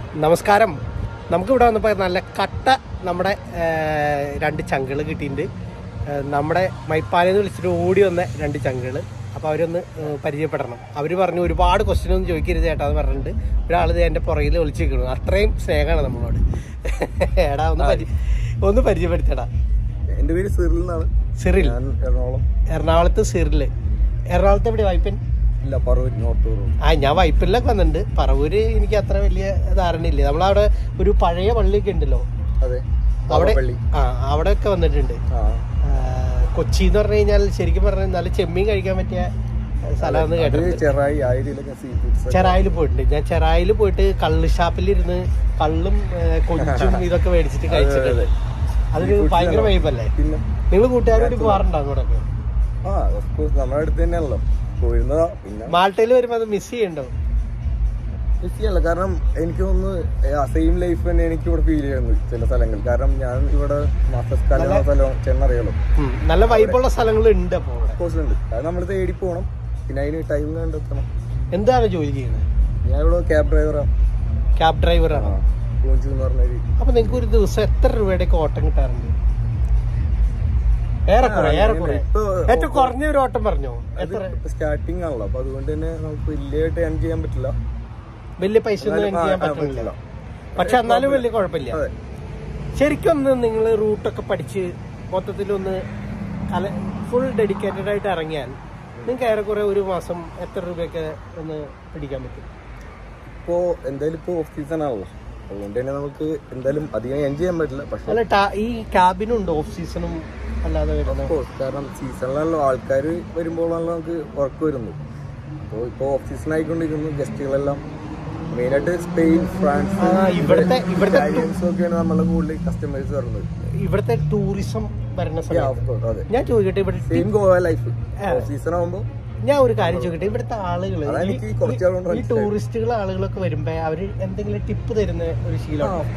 നമസ്കാരം നമുക്കിവിടെ വന്നപ്പോൾ നല്ല കട്ട നമ്മുടെ ആ, രണ്ട് ചങ്കുകൾ കിട്ടിയിട്ടുണ്ട് ആ, നമ്മുടെ മൈപ്പാലെന്ന് വിളിച്ചിട്ട് ഓടി വന്ന രണ്ട് ചങ്കുകൾ അപ്പോൾ അവരൊന്ന് ആ, പരിചയപ്പെടണം അവർ പറഞ്ഞു ഒരുപാട് ക്വസ്റ്റ്യൻ ഒന്നും ചോദിക്കരുത് ചേട്ടാ എന്ന് പറഞ്ഞിട്ട് ഒരാൾ ഇത് എൻ്റെ പുറകിൽ ഒളിച്ച് നിൽക്കുന്നു അത്രയും സ്നേഹമാണ് നമ്മളോട് എടാ ഒന്ന് പരി ഒന്ന് പരിചയപ്പെടുത്തടാ എന്റെ പേര് സിറിൽ എന്നാണ് സിറിൽ ഞാൻ എറണാകുളം എറണാകുളത്ത് സിറിൽ എറണാകുളത്ത് എവിടെ വായ്പൻ ഇല്ല പറവൂർ നോർത്ത് പറവൂർ ആ ഞാൻ വൈപ്പിലൊക്കെ വന്നിട്ടുണ്ട് പറവൂര് എനിക്ക് അത്ര വലിയ ധാരണയില്ല നമ്മളവിടെ ഒരു പഴയ പള്ളിയൊക്കെ ഉണ്ടല്ലോ അതെ അവിടെ പള്ളി ആ അവിടെയൊക്കെ വന്നിട്ടുണ്ട് ആ ആ, കൊച്ചി എന്ന് പറഞ്ഞു കഴിഞ്ഞാൽ ശരിക്കും പറഞ്ഞാൽ നല്ല ചെമ്മീൻ കഴിക്കാൻ പറ്റിയ സ്ഥലമാണെന്ന് അത് കേട്ടിട്ടുണ്ട് ചെറായി ആയിരിലൊക്കെ സീ ഫുഡ്സ് ചെറായിൽ പോയിട്ടുണ്ട് ഞാൻ ചെറായിൽ പോയിട്ട് കള്ള് ഷാപ്പിലിരുന്ന് കള്ളും ഏ, കൊഞ്ചും ഇതൊക്കെ മേടിച്ചിട്ട് കഴിച്ചിട്ടുണ്ട് അതൊരു ഭയങ്കര വൈബല്ലേ പിന്നെ നിങ്ങൾ കൂട്ടുകാരോട് പോകാറുണ്ടോ അങ്ങോട്ടൊക്കെ ആ ഓഫ് കോഴ്സ് നമ്മുടെ അടുത്ത് തന്നെയാണല്ലോ പോയിരുന്നതാ പിന്നെ മാൾട്ടയിൽ വരുമ്പോൾ അത് മിസ് ചെയ്യണ്ടോ ബിസിയല്ല കാരണം എനിക്ക് തോന്നുന്നു സെയിം ലൈഫ് തന്നെ എനിക്ക് ഇവിടെ ഫീൽ ചെയ്യുന്നു ചില സ്ഥലങ്ങൾ കാരണം ഞാൻ ഇവിടെ മാസ്റ്റേഴ്സ് കാലം സ്ഥലം ചെന്നറിയാലോ ഉം, നല്ല വൈബുള്ള സ്ഥലങ്ങളുണ്ട് അപ്പോൾ അവിടെ ഓഫ് കോഴ്സ് ഉണ്ട് അത് നമ്മൾ തേടി പോകണം പിന്നെ അതിന് ടൈം കണ്ടെത്തണം എന്താണ് ജോലി ചെയ്യുന്നത് ഞാൻ ഇവിടെ ക്യാബ് ഡ്രൈവറാണ് ക്യാബ് ഡ്രൈവറാണോ പൂഞ്ചു എന്ന് പറഞ്ഞൊരു അപ്പൊ നിങ്ങൾക്ക് ഒരു ദിവസം എത്ര രൂപയുടെ ഓട്ടം കിട്ടാറുണ്ട് ഏറെക്കുറെ ആ, ഏറെക്കുറെ ഇപ്പൊ ഏറ്റവും കുറഞ്ഞ ഒരു ഓട്ടം പറഞ്ഞോ അത് എത്ര സ്റ്റാർട്ടിങ് ആണല്ലോ അപ്പൊ അതുകൊണ്ട് തന്നെ നമുക്ക് വലിയതായിട്ട് ഏൺ ചെയ്യാൻ പറ്റില്ല വലിയ പൈസ ഒന്നും എന്നാലും earn ചെയ്യാൻ ആ, ആ, പറ്റുന്നില്ല പറ്റില്ല. പക്ഷെ എന്നാലും വലിയ കുഴപ്പമില്ല അതെ ശരിക്കും ഒന്ന് നിങ്ങൾ റൂട്ടൊക്കെ പഠിച്ച് മൊത്തത്തിലൊന്ന് കല ഫുൾ ഡെഡിക്കേറ്റഡ് ആയിട്ട് ഇറങ്ങിയാൽ നിങ്ങൾക്ക് ഏറെക്കുറെ ഒരു മാസം എത്ര രൂപയൊക്കെ ഒന്ന് പിടിക്കാൻ പറ്റും ഇപ്പോ എന്തായാലും ഇപ്പൊ ഓഫ് സീസൺ ആണല്ലോ അതുകൊണ്ട് തന്നെ നമുക്ക് എന്തായാലും അധികം എൻജോയ് ചെയ്യാൻ പറ്റില്ല പക്ഷെ അല്ല ടാ- ഈ ക്യാബിനും ഉണ്ട് ഓഫ് സീസണും അല്ലാതെ വരുന്നത് course, കാരണം സീസണിലാണല്ലോ ആൾക്കാർ വരുമ്പോഴാണല്ലോ നമുക്ക് വർക്ക് വരുന്നത് അപ്പോൾ ഇപ്പോൾ ഓഫ് സീസൺ ആയിക്കൊണ്ടിരിക്കുന്നു ഗസ്റ്റുകളെല്ലാം മെയിനായിട്ട് സ്പെയിൻ ഫ്രാൻസ് ആ, ഇവിടുത്തെ ഇവിടുത്തെ ഇറ്റാലിയൻസും ഒക്കെയാണ് നമ്മളെ കൂടുതൽ കസ്റ്റമേഴ്സ് വരുന്നത് ഇവിടുത്തെ ടൂറിസം വരുന്ന Yeah, സമയത്ത് of course, അതെ ഞാൻ ചോദിക്കട്ടെ ഇവിടെ same Goa life off season ആകുമ്പോൾ ഞാൻ ഒരു കാര്യം ചോദിക്കട്ടെ ഇവിടുത്തെ ആളുകൾ അതാ എനിക്ക് കുറച്ച് ആളുകൊണ്ട് ഈ ടൂറിസ്റ്റുകൾ ആളുകളൊക്കെ വരുമ്പോ അവര് എന്തെങ്കിലും ടിപ്പ് തരുന്ന ഒരു ശീലം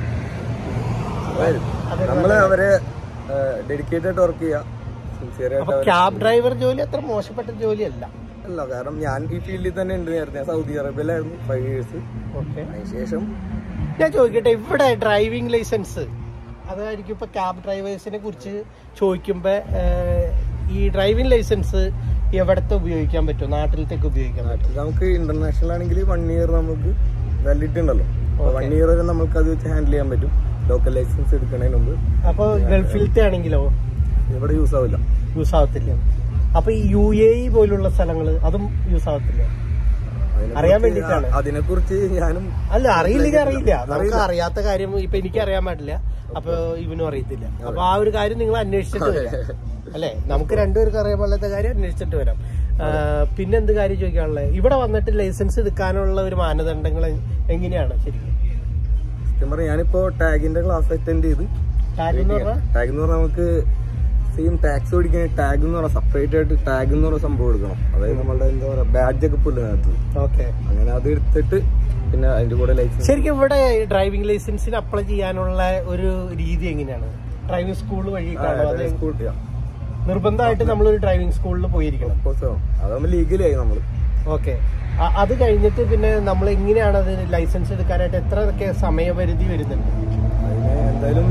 നമ്മൾ അവരെ ഡെഡിക്കേറ്റഡ് ആയിട്ട് വർക്ക് ചെയ്യുക സിൻസിയർ ആയിട്ട് അപ്പൊ അവരെ- ക്യാബ് ഡ്രൈവർ ജോലി അത്ര മോശപ്പെട്ട ജോലിയല്ല അല്ല കാരണം ഞാൻ ഈ ഫീൽഡിൽ തന്നെ ഉണ്ട് നേരത്തെ ഞാൻ സൗദി അറേബ്യയിലായിരുന്നു ഫൈവ് ഇയേഴ്സ് ഓക്കെ അതിനുശേഷം ഞാൻ ചോദിക്കട്ടെ ഇവിടെ ഡ്രൈവിംഗ് ലൈസൻസ് അതായിരിക്കും ഇപ്പൊ ക്യാബ് ഡ്രൈവേഴ്സിനെ കുറിച്ച് ചോദിക്കുമ്പോ ഏഹ്, ഈ ഡ്രൈവിംഗ് ലൈസൻസ് എവിടത്തെ ഉപയോഗിക്കാൻ പറ്റും നാട്ടിലത്തേക്ക് ഉപയോഗിക്കാൻ പറ്റും നാട്ടിൽ നമുക്ക് ഇന്റർനാഷണൽ ആണെങ്കിൽ വൺ ഇയർ നമുക്ക് വാലിഡിറ്റി ഉണ്ടല്ലോ വൺ ഇയർ വരെ നമുക്ക് അത് വെച്ച് ഹാൻഡിൽ ചെയ്യാൻ പറ്റും ലോക്കൽ ലൈസൻസ് എടുക്കുന്നതിന് മുമ്പ് അപ്പൊ ഗൾഫിലത്തെ ആണെങ്കിലോ ഇവിടെ യൂസ് ആവില്ല യൂസ് ആവത്തില്ല അപ്പൊ ഈ യു എ ഇ പോലുള്ള സ്ഥലങ്ങൾ അതും യൂസ് ആവത്തില്ല അതിനെക്കുറിച്ച് അറിയാൻ വേണ്ടിയിട്ടാണ്. അതിനെക്കുറിച്ച് ഞാനും അല്ല അറിയില്ലെങ്കിൽ അറിയില്ല നമുക്ക് അറിയാത്ത കാര്യം ഇപ്പൊ എനിക്ക് അറിയാൻ പാടില്ല അപ്പൊ ഇവനും അറിയത്തില്ല അപ്പൊ ആ ഒരു കാര്യം നിങ്ങൾ അന്വേഷിച്ചിട്ട് വരാം അല്ലെ നമുക്ക് രണ്ടുപേർക്ക് അറിയാൻ പാടില്ലാത്ത കാര്യം അന്വേഷിച്ചിട്ട് വരാം ആ, പിന്നെ എന്ത് കാര്യം ചോദിക്കാനുള്ളത് ഇവിടെ വന്നിട്ട് ലൈസൻസ് എടുക്കാനുള്ള ഒരു മാനദണ്ഡങ്ങൾ എങ്ങനെയാണ് ശരിക്കും സത്യം പറയാം ഞാനിപ്പോ ടാഗിന്റെ ക്ലാസ് അറ്റൻഡ് ചെയ്ത് കാര്യം എന്ന് പറഞ്ഞാൽ ടാഗ് എന്ന് പറഞ്ഞാൽ നമുക്ക് സെയിം ടാക്സ് ഓടിക്കുന്ന ടാഗ് എന്ന് പറഞ്ഞാൽ സെപ്പറേറ്റ് ആയിട്ട് ടാഗ് എന്ന് പറഞ്ഞ സംഭവം എടുക്കണം അതായത് നമ്മളുടെ എന്താ പറയാ ബാഡ്ജ് ഒക്കെ പുല്ല് അതിനകത്ത് ഓക്കെ അങ്ങനെ അത് എടുത്തിട്ട് പിന്നെ അതിന്റെ കൂടെ ലൈസൻസ് ശരിക്കും ഇവിടെ ഡ്രൈവിംഗ് ലൈസൻസിന് അപ്ലൈ ചെയ്യാനുള്ള ഒരു രീതി എങ്ങനെയാണ് ഡ്രൈവിംഗ് സ്കൂൾ വഴിയിട്ടാണോ അത് സ്കൂൾ നിർബന്ധമായിട്ട് നമ്മളൊരു ഡ്രൈവിംഗ് സ്കൂളിൽ പോയിരിക്കണം അതാകുമ്പോൾ ലീഗലായി നമ്മള് ഓക്കെ അത് കഴിഞ്ഞിട്ട് പിന്നെ നമ്മൾ എങ്ങനെയാണ് അത് ലൈസൻസ് എടുക്കാനായിട്ട് എത്രയൊക്കെ സമയപരിധി വരുന്നുണ്ട് അതിന് എന്തായാലും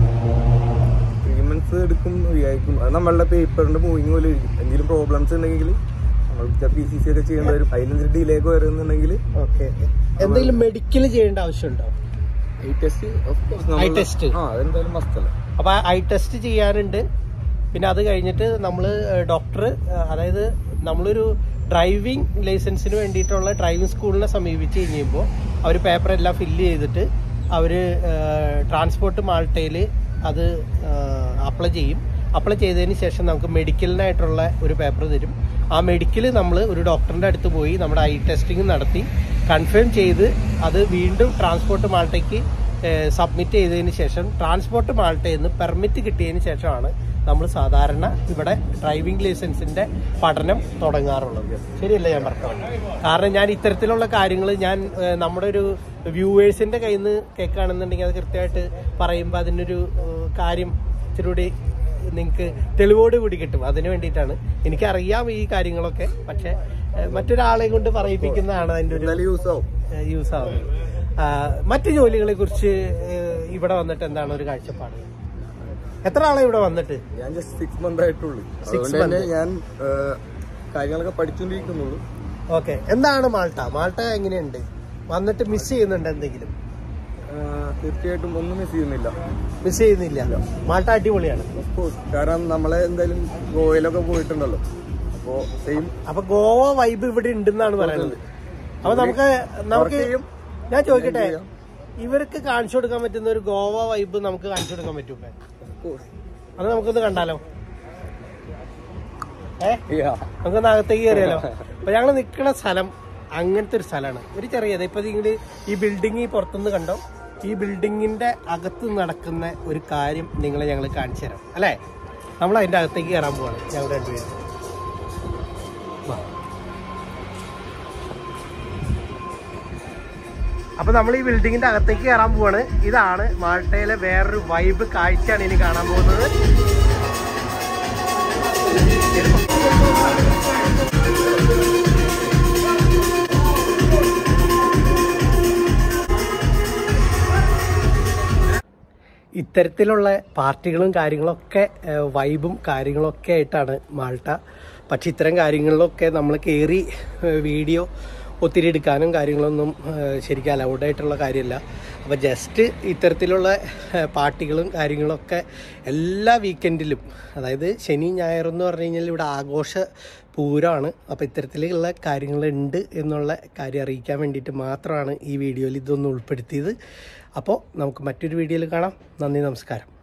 ത്രീ മന്ത്സ് എടുക്കും എന്ന് വിചാരിക്കും അത് നമ്മളുടെ പേപ്പറിന്റെ മൂവിങ് പോലെ ഇരിക്കും എന്തെങ്കിലും പ്രോബ്ലംസ് ഉണ്ടെങ്കിൽ നമ്മൾ പി സി സി ഒക്കെ ചെയ്യേണ്ടി വരും അതിനെന്തെങ്കിലും ഡിലേ ഒക്കെ വരുന്നുണ്ടെങ്കിൽ ഓക്കെ എന്തെങ്കിലും മെഡിക്കൽ ചെയ്യേണ്ട ആവശ്യമുണ്ടോ ഐ ടെസ്റ്റ് Eye test? ആ അതെന്തായാലും മസ്റ്റ് അല്ല അപ്പൊ ഐ ടെസ്റ്റ് ചെയ്യാനുണ്ട് പിന്നെ അത് കഴിഞ്ഞിട്ട് നമ്മൾ ഡോക്ടർ അതായത് നമ്മളൊരു ഡ്രൈവിംഗ് ലൈസൻസിന് വേണ്ടിയിട്ടുള്ള ഡ്രൈവിംഗ് സ്കൂളിനെ സമീപിച്ച് കഴിയുമ്പോൾ അവർ പേപ്പർ എല്ലാം ഫില്ല് ചെയ്തിട്ട് അവർ ട്രാൻസ്പോർട്ട് മാൾട്ടയിൽ അത് അപ്ലൈ ചെയ്യും അപ്ലൈ ചെയ്തതിന് ശേഷം നമുക്ക് മെഡിക്കലിനായിട്ടുള്ള ഒരു പേപ്പർ തരും ആ മെഡിക്കൽ നമ്മൾ ഒരു ഡോക്ടറിൻ്റെ അടുത്ത് പോയി നമ്മുടെ ഐ ടെസ്റ്റിംഗ് നടത്തി കൺഫേം ചെയ്ത് അത് വീണ്ടും ട്രാൻസ്പോർട്ട് മാൾട്ടയ്ക്ക് സബ്മിറ്റ് ചെയ്തതിന് ശേഷം ട്രാൻസ്പോർട്ട് മാൾട്ടയിൽ നിന്ന് പെർമിറ്റ് കിട്ടിയതിന് ശേഷമാണ് നമ്മൾ സാധാരണ ഇവിടെ ഡ്രൈവിംഗ് ലൈസൻസിന്റെ പഠനം തുടങ്ങാറുള്ളത് ശരിയല്ല ഞാൻ പറഞ്ഞത് കാരണം ഞാൻ ഇത്തരത്തിലുള്ള കാര്യങ്ങൾ ഞാൻ ഏഹ്, നമ്മുടെ ഒരു വ്യൂവേഴ്സിന്റെ കയ്യിൽ നിന്ന് കേൾക്കുകയാണെന്നുണ്ടെങ്കിൽ അത് കൃത്യമായിട്ട് പറയുമ്പോൾ അതിനൊരു ഏഹ്, കാര്യം ഇച്ചിരി നിങ്ങൾക്ക് തെളിവോട് കൂടി കിട്ടും അതിന് വേണ്ടിയിട്ടാണ് എനിക്കറിയാം ഈ കാര്യങ്ങളൊക്കെ പക്ഷെ ഏഹ്, മറ്റൊരാളെ കൊണ്ട് പറയിപ്പിക്കുന്നതാണ് അതിന്റെ ഒരു എന്തായാലും യൂസ് ആവും യൂസ് ആവുന്നത് ആ, മറ്റു ജോലികളെ കുറിച്ച് ഇവിടെ വന്നിട്ട് എന്താണ് ഒരു കാഴ്ചപ്പാട് എത്ര ആളെ ഇവിടെ വന്നിട്ട് ഞാൻ ജസ്റ്റ് സിക്സ് മന്ത് ആയിട്ടുള്ളൂ അതുകൊണ്ട് തന്നെ ഞാൻ ആ, കാര്യങ്ങളൊക്കെ പഠിച്ചുകൊണ്ടിരിക്കുന്നുള്ളൂ ഓക്കെ എന്താണ് മാൾട്ട മാൾട്ട എങ്ങനെയുണ്ട് വന്നിട്ട് മിസ് ചെയ്യുന്നുണ്ട് എന്തെങ്കിലും ആ, തീർച്ചയായിട്ടും ഒന്നും മിസ് ചെയ്യുന്നില്ല മിസ് ചെയ്യുന്നില്ല മാൾട്ട അടിപൊളിയാണ് Of course. കാരണം നമ്മളെ എന്തായാലും ഗോവയിലൊക്കെ പോയിട്ടുണ്ടല്ലോ അപ്പോ സെയിം അപ്പൊ ഗോവ വൈബ് ഇവിടെ ഉണ്ടെന്നാണ് പറയുന്നത് അപ്പൊ നമുക്ക് നമുക്ക് ചെയ്യും. ഞാൻ ചോദിക്കട്ടെ ചെയ്യാം. ഇവർക്ക് കാണിച്ചു കൊടുക്കാൻ പറ്റുന്ന ഒരു ഗോവ വൈബ് നമുക്ക് കാണിച്ചു കൊടുക്കാൻ പറ്റൂലേ അത് നമുക്കൊന്ന് കണ്ടാലോ ഏ നമുക്കൊന്ന് അകത്തേക്ക് കയറിയാലോ അപ്പൊ ഞങ്ങൾ നിൽക്കുന്ന സ്ഥലം അങ്ങനത്തെ ഒരു സ്ഥലമാണ് ഒരു ചെറിയത് ഇപ്പൊ നിങ്ങള് ഈ ബിൽഡിംഗ് ഈ പുറത്തുനിന്ന് കണ്ടോ ഈ ബിൽഡിങ്ങിന്റെ അകത്ത് നടക്കുന്ന ഒരു കാര്യം നിങ്ങളെ ഞങ്ങൾ കാണിച്ചു തരാം അല്ലേ നമ്മൾ അതിന്റെ അകത്തേക്ക് കയറാൻ പോവാണ് ഞങ്ങൾ രണ്ടുപേരും വാ. അപ്പൊ നമ്മൾ ഈ ബിൽഡിങ്ങിന്റെ അകത്തേക്ക് കയറാൻ പോവാണ് ഇതാണ് മാൾട്ടയിലെ വേറൊരു വൈബ് കാഴ്ചയാണ് ഇനി കാണാൻ പോകുന്നത് ഇത്തരത്തിലുള്ള പാർട്ടികളും കാര്യങ്ങളൊക്കെ ഏഹ്, വൈബും കാര്യങ്ങളൊക്കെ ആയിട്ടാണ് മാൾട്ട പക്ഷെ ഇത്തരം കാര്യങ്ങളിലൊക്കെ നമ്മൾ കയറി ഏഹ്, വീഡിയോ ഒത്തിരി എടുക്കാനും കാര്യങ്ങളൊന്നും ഏഹ്, ശരിക്കും അലൗഡ് ആയിട്ടുള്ള കാര്യമല്ല അപ്പോൾ ജസ്റ്റ് ഇത്തരത്തിലുള്ള ഏഹ്, പാർട്ടികളും കാര്യങ്ങളൊക്കെ എല്ലാ വീക്കെൻഡിലും അതായത് ശനി ഞായർ എന്ന് പറഞ്ഞു കഴിഞ്ഞാൽ ഇവിടെ ആഘോഷ പൂരമാണ് അപ്പോൾ ഇത്തരത്തിലുള്ള കാര്യങ്ങളുണ്ട് എന്നുള്ള കാര്യം അറിയിക്കാൻ വേണ്ടിയിട്ട് മാത്രമാണ് ഈ വീഡിയോയിൽ ഇതൊന്ന് ഉൾപ്പെടുത്തിയത് അപ്പോൾ നമുക്ക് മറ്റൊരു വീഡിയോയിൽ കാണാം നന്ദി നമസ്കാരം